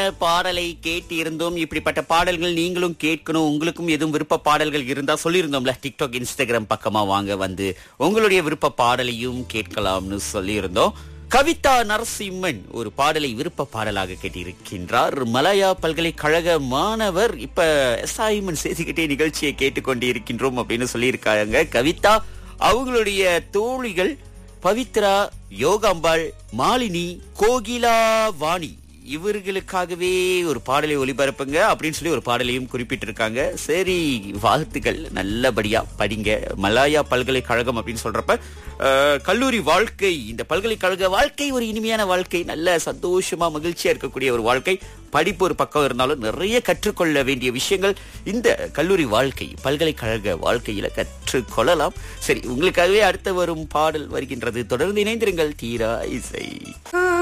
பாடலை கேட்டு இருந்தோம் இப்படிப்பட்ட பாடல்கள் நீங்களும் கேட்கணும் உங்களுக்கும் எதுவும் விருப்ப பாடல்கள் இருந்தா சொல்லியிருந்தோம்ல டிக்டாக் இன்ஸ்டாகிராம் பக்கமா வாங்க வந்து உங்களுடைய விருப்ப பாடலையும் கேட்கலாம்னு சொல்லியிருந்தோம் கவிதா நரசிம்மன் ஒரு பாடலை விருப்ப பாடலாக கேட்டிருக்கின்றார் மலாயா பல்கலைக்கழக மாணவர் இப்ப அசைன்மெண்ட் செய்துகிட்டே நிகழ்ச்சியை கேட்டுக்கொண்டு இருக்கின்றோம் அப்படின்னு சொல்லியிருக்காங்க கவிதா அவங்களுடைய தோழிகள் பவித்ரா யோகாம்பாள் மாலினி கோகிலா வாணி இவர்களுக்காகவே ஒரு பாடலை ஒளிபரப்புங்க அப்படின்னு சொல்லி ஒரு பாடலையும் குறிப்பிட்டிருக்காங்க சரி வாழ்த்துக்கள் நல்லபடியா படிங்க மலாயா பல்கலைக்கழகம் அப்படின்னு சொல்றப்ப அஹ், கல்லூரி வாழ்க்கை இந்த பல்கலைக்கழக வாழ்க்கை ஒரு இனிமையான வாழ்க்கை நல்ல சந்தோஷமா மகிழ்ச்சியா இருக்கக்கூடிய ஒரு வாழ்க்கை படிப்பு ஒரு பக்கம் இருந்தாலும் நிறைய கற்றுக்கொள்ள வேண்டிய விஷயங்கள் இந்த கல்லூரி வாழ்க்கை பல்கலைக்கழக வாழ்க்கையில கற்றுக்கொள்ளலாம் சரி உங்களுக்காகவே அடுத்த வரும் பாடல் வருகின்றது தொடர்ந்து இணைந்திருங்கள் தீரா இசை